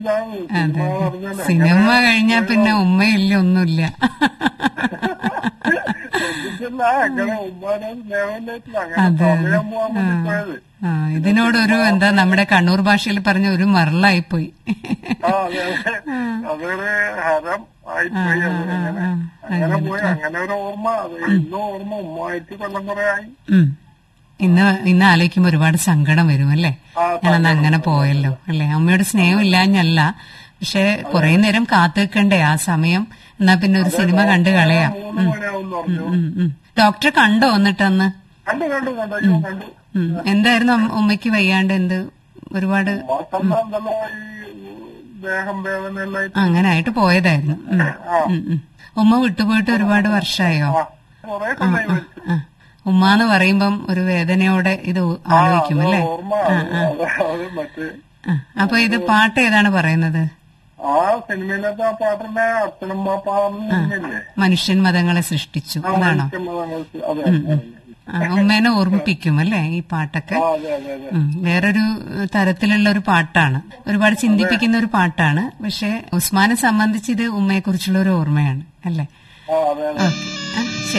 ഇതാണ് സിനിമ പറഞ്ഞാല് സിനിമ കഴിഞ്ഞാ പിന്നെ ഉമ്മയില്ല ഒന്നുമില്ല ശ്രദ്ധിച്ചില്ല അങ്ങനെ ഉമ്മാനെ സ്നേഹമില്ലായിട്ടില്ല അങ്ങനെ സമയം പോവാൻ വേണ്ടി പോയത് ആ ഇതിനോടൊരു എന്താ നമ്മുടെ കണ്ണൂർ ഭാഷയിൽ പറഞ്ഞ ഒരു മറലായിപ്പോയി ആ അതെ അതെ അതൊരു ഹരം ആയിപ്പോയി അത് അങ്ങനെ അങ്ങനെ പോയി അങ്ങനെ ഒരു ഓർമ്മ അത് ഇന്നും ഓർമ്മ ഉമ്മായിട്ട് കൊല്ലം കുറെ ആയി ഉം. ഇന്ന് ഇന്ന് ആലോചിക്കുമ്പോ ഒരുപാട് സങ്കടം വരും അല്ലേ ആ, ഞാനന്ന് അങ്ങനെ പോയല്ലോ അല്ലേ അമ്മയോട് സ്നേഹം ഇല്ലാഞ്ഞല്ല പക്ഷെ കുറെ നേരം കാത്തു വെക്കണ്ടേ ആ സമയം എന്നാ പിന്നെ ഒരു സിനിമ കണ്ടു കളയാം മൂന്ന് മണിയാവും പറഞ്ഞു ഉം, ഉം. ഡോക്ടറെ കണ്ടോ എന്നിട്ടന്ന് കണ്ടു കണ്ടു കണ്ടു അയ്യോ കണ്ടു ഉം. എന്തായിരുന്നു അമ്മ- ഉമ്മയ്ക്ക് വയ്യാണ്ട് എന്ത് ഒരുപാട് ഉമ്മാക്കെന്താ എന്തെല്ലോ ഈ ദേഹം വേദന എല്ലാം ആയിട്ട് അങ്ങനെ ആയിട്ട് പോയതായിരുന്നു ഉം. ഉം, ഉം. ഉമ്മ വിട്ടുപോയിട്ട് ഒരുപാട് വർഷമായോ ആ കൊറേ കൊല്ലായി മരിച്ചു ആ. ഉമ്മാന്ന് പറയുമ്പം ഒരു വേദനയോടെ ഇത് ആലോചിക്കും അല്ലേ ഓർമ്മ അത് അത് അത് മറ്റേ ആ. അപ്പൊ ഇത് പാട്ട് ഏതാണ് പറയുന്നത് ആ സിനിമയിലത്തെ ആ പാട്ടിന്റെ അച്ഛനമ്മ പാടുന്നില്ലേ മനുഷ്യൻ മതങ്ങളെ സൃഷ്ടിച്ചു അതാണോ അതെ അതെ ആ, ഉമ്മേനെ ഓർമ്മിപ്പിക്കും അല്ലേ ഈ പാട്ടൊക്കെ ആ, അതെ അതെ അതെ ഉം. വേറൊരു തരത്തിലുള്ള ഒരു പാട്ടാണ് ഒരുപാട് ചിന്തിപ്പിക്കുന്ന ഒരു പാട്ടാണ് പക്ഷെ ഉസ്മാനെ സംബന്ധിച്ച് ഇത് ഉമ്മയെ കുറിച്ചുള്ള ഒരു ഓർമ്മയാണ് അല്ലേ ആ അതെ അതെ ഓക്കെ ആ, ശരി